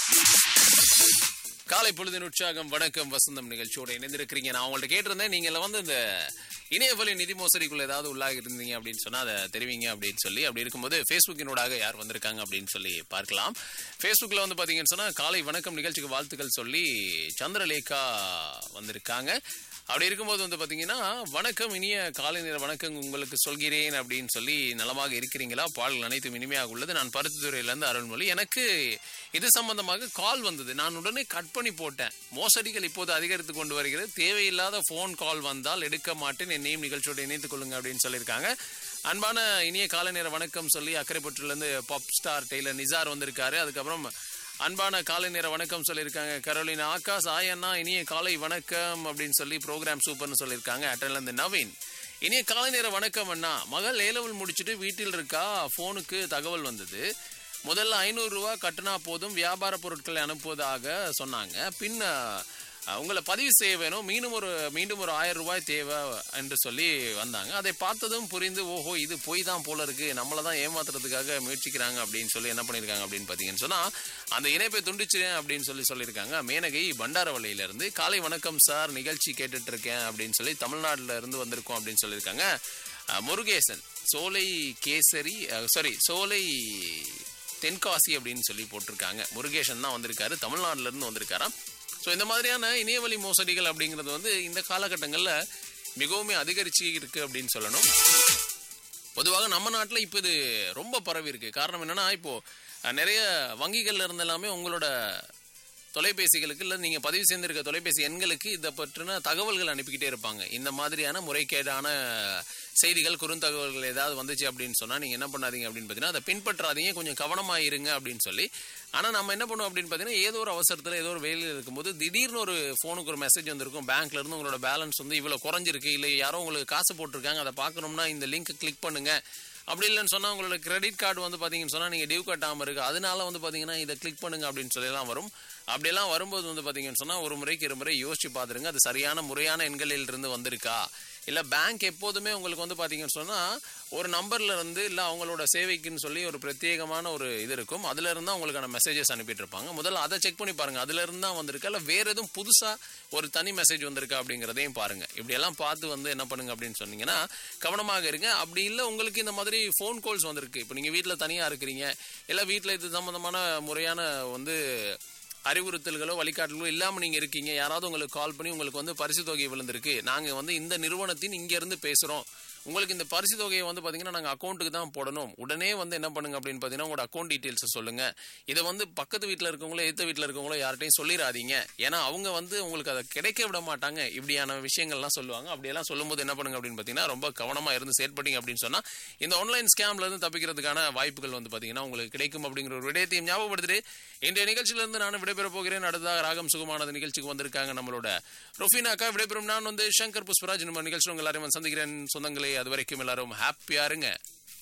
காலை பொழுதின் உற்சாகம் வணக்கம் வசந்தம் நிகழ்ச்சியோட இணைந்திருக்கிறீங்க நான் உங்கள்ட்ட கேட்டிருந்தேன் நீங்க வந்து இந்த இணையவழி நிதி மோசடிக்குள்ள ஏதாவது உள்ளாகி இருந்தீங்க அப்படின்னு சொன்னா அதை தெரிவிங்க அப்படின்னு சொல்லி அப்படி இருக்கும்போது ஃபேஸ்புக்கினூடாக யார் வந்திருக்காங்க அப்படின்னு சொல்லி பார்க்கலாம் ஃபேஸ்புக்கில் வந்து பார்த்தீங்கன்னு சொன்னா காலை வணக்கம் நிகழ்ச்சிக்கு வாழ்த்துக்கள் சொல்லி சந்திரலேகா வந்திருக்காங்க அப்படி இருக்கும்போது வந்து பார்த்தீங்கன்னா வணக்கம் இனிய காலை நேர வணக்கம் உங்களுக்கு சொல்கிறேன் அப்படின்னு சொல்லி நலமாக இருக்கிறீங்களா பாடல் அனைத்தும் இனிமையாக உள்ளது நான் பருத்தித்துறையிலேருந்து அருள்மொழி எனக்கு இது சம்பந்தமாக கால் வந்தது நான் உடனே கட் பண்ணி போட்டேன் மோசடிகள் இப்போது அதிகரித்து கொண்டு வருகிறது தேவையில்லாத ஃபோன் கால் வந்தால் எடுக்க மாட்டேன் என்னையும் நிகழ்ச்சியோடு இணைத்துக் கொள்ளுங்க அப்படின்னு சொல்லியிருக்காங்க அன்பான இனிய காலை நேர வணக்கம் சொல்லி அக்கரைப்பற்றிலேருந்து பாப் ஸ்டார் டெய்லர் நிசார் வந்திருக்காரு அதுக்கப்புறம் அன்பான காலை நேர வணக்கம் சொல்லியிருக்காங்க கரோலின் ஆகாஷ் ஆயண்ணா இனிய காலை வணக்கம் அப்படின்னு சொல்லி ப்ரோக்ராம் சூப்பர்னு சொல்லியிருக்காங்க அட்டன்லேருந்து நவீன் இனிய காலை நேர வணக்கம் அண்ணா மகள் ஏலவல் முடிச்சுட்டு வீட்டில் இருக்கா ஃபோனுக்கு தகவல் வந்தது முதல்ல ஐநூறுரூவா கட்டினா போதும் வியாபார பொருட்களை அனுப்புவதாக சொன்னாங்க பின் அஹ், உங்களை பதிவு செய்ய வேணும் மீண்டும் ஒரு மீண்டும் ஒரு ஆயிரம் ரூபாய் தேவை என்று சொல்லி வந்தாங்க அதை பார்த்ததும் புரிந்து ஓஹோ இது பொய் தான் போல இருக்கு நம்மளை தான் ஏமாத்துறதுக்காக முயற்சிக்கிறாங்க அப்படின்னு சொல்லி என்ன பண்ணியிருக்காங்க அப்படின்னு பார்த்தீங்கன்னு சொன்னால் அந்த இணைப்பை துண்டிச்சிறேன் அப்படின்னு சொல்லி சொல்லியிருக்காங்க மேனகை பண்டாரவளையில இருந்து காலை வணக்கம் சார் நிகழ்ச்சி கேட்டுட்டு இருக்கேன் அப்படின்னு சொல்லி தமிழ்நாட்டில் இருந்து வந்திருக்கோம் அப்படின்னு சொல்லியிருக்காங்க அஹ், முருகேசன் சோலை கேசரி சாரி சோலை தென்காசி அப்படின்னு சொல்லி போட்டிருக்காங்க முருகேசன் தான் வந்திருக்காரு தமிழ்நாட்டுல இருந்து வந்திருக்காராம் ஸோ இந்த மாதிரியான இணையவழி மோசடிகள் அப்படிங்கிறது வந்து இந்த காலகட்டங்களில் மிகவும் அதிகரிச்சு இருக்கு அப்படின்னு சொல்லணும் பொதுவாக நம்ம நாட்டில் இப்போ இது ரொம்ப பரவி இருக்கு காரணம் என்னன்னா இப்போ அஹ், நிறைய வங்கிகள்ல இருந்து எல்லாமே உங்களோட தொலைபேசிகளுக்கு இல்லை நீங்கள் பதிவு செய்திருக்க தொலைபேசி எண்களுக்கு இதை பற்றின தகவல்கள் அனுப்பிக்கிட்டே இருப்பாங்க இந்த மாதிரியான முறைகேடான செய்திகள் குறுந்தகவல்கள் ஏதாவது வந்துச்சு அப்படின்னு சொன்னால் நீங்கள் என்ன பண்ணாதீங்க அப்படின்னு பார்த்தீங்கன்னா அதை பின்பற்றாதீங்க கொஞ்சம் கவனமாக இருங்க அப்படின்னு சொல்லி ஆனால் நம்ம என்ன பண்ணுவோம் அப்படின்னு பார்த்தீங்கன்னா ஏதோ ஒரு அவசரத்தில் ஏதோ ஒரு வேலையில் இருக்கும்போது திடீர்னு ஒரு ஃபோனுக்கு ஒரு மெசேஜ் வந்திருக்கும் பேங்க்ல இருந்து உங்களோட பேலன்ஸ் வந்து இவ்வளோ குறைஞ்சிருக்கு இல்லை யாரோ உங்களுக்கு காசு போட்டிருக்காங்க அதை பார்க்கணும்னா இந்த லிங்க் கிளிக் பண்ணுங்க அப்படி இல்லைன்னு சொன்னால் உங்களோட கிரெடிட் கார்டு வந்து பார்த்தீங்கன்னு சொன்னால் நீங்கள் டியூ கட்டாமல் இருக்கு அதனால வந்து பார்த்தீங்கன்னா இதை கிளிக் பண்ணுங்க அப்படின்னு சொல்லலாம் வரும் அப்படியெல்லாம் வரும்போது வந்து பார்த்தீங்கன்னு சொன்னால் ஒரு முறைக்கு இரு முறை யோசிச்சு பார்த்துருங்க அது சரியான முறையான எண்களில் இருந்து வந்திருக்கா இல்லை பேங்க் எப்போதுமே உங்களுக்கு வந்து பார்த்தீங்கன்னு சொன்னால் ஒரு நம்பர்ல இருந்து இல்லை அவங்களோட சேவைக்குன்னு சொல்லி ஒரு பிரத்யேகமான ஒரு இது இருக்கும் அதுல இருந்தா உங்களுக்கான மெசேஜஸ் அனுப்பிட்டு இருப்பாங்க முதல்ல அதை செக் பண்ணி பாருங்க அதுல இருந்தா வந்திருக்கா இல்லை வேற எதுவும் புதுசா ஒரு தனி மெசேஜ் வந்திருக்கா அப்படிங்கிறதையும் பாருங்க இப்படி எல்லாம் பார்த்து வந்து என்ன பண்ணுங்க அப்படின்னு சொன்னீங்கன்னா கவனமாக இருங்க அப்படி இல்லை உங்களுக்கு இந்த மாதிரி ஃபோன் கால்ஸ் வந்திருக்கு இப்போ நீங்க வீட்டில் தனியா இருக்கிறீங்க இல்லை வீட்டில் இது சம்பந்தமான முறையான வந்து அறிவுறுத்தல்களோ வழிகாட்டல்களோ இல்லாமல் நீங்கள் இருக்கீங்க யாராவது உங்களுக்கு கால் பண்ணி உங்களுக்கு வந்து பரிசு தொகை விழுந்திருக்கு நாங்கள் வந்து இந்த நிறுவனத்தின் இங்கேருந்து பேசுகிறோம் உங்களுக்கு இந்த பரிசு தொகையை வந்து பார்த்தீங்கன்னா நாங்கள் அக்கௌண்ட்டுக்கு தான் போடணும் உடனே வந்து என்ன பண்ணுங்க அப்படின்னு பார்த்தீங்கன்னா உங்களோட அக்கௌண்ட் டீட்டெயில்ஸை சொல்லுங்க இதை வந்து பக்கத்து வீட்டில் இருக்கவங்களோ எதிர்த்த வீட்டில் இருக்கவங்களோ யார்கிட்டையும் சொல்லிடாதீங்க ஏன்னா அவங்க வந்து உங்களுக்கு அதை கிடைக்க விட மாட்டாங்க இப்படியான விஷயங்கள்லாம் சொல்லுவாங்க அப்படியெல்லாம் சொல்லும்போது என்ன பண்ணுங்க அப்படின்னு பார்த்தீங்கன்னா ரொம்ப கவனமாக இருந்து செயற்பட்டீங்க அப்படின்னு சொன்னால் இந்த ஆன்லைன் ஸ்கேம்ல இருந்து தப்பிக்கிறதுக்கான வாய்ப்புகள் வந்து பார்த்தீங்கன்னா உங்களுக்கு கிடைக்கும் அப்படிங்கிற ஒரு விடயத்தையும் ஞாபகப்படுத்திட்டு இன்றைய நிகழ்ச்சியிலிருந்து நான் விடைபெற போகிறேன் அடுத்ததாக ராகம் சுகமானது நிகழ்ச்சிக்கு வந்திருக்காங்க நம்மளோட ரொஃபீனா அக்கா விடைபெறும் நான் வந்து சங்கர் புஷ்பராஜ் நம்ம நிகழ்ச்சி உங்க எல்லாரையும் சந்திக்கிறேன் சொந்தங்களே அது வரைக்கும் எல்லாரும் ஹாப்பியா இருங்க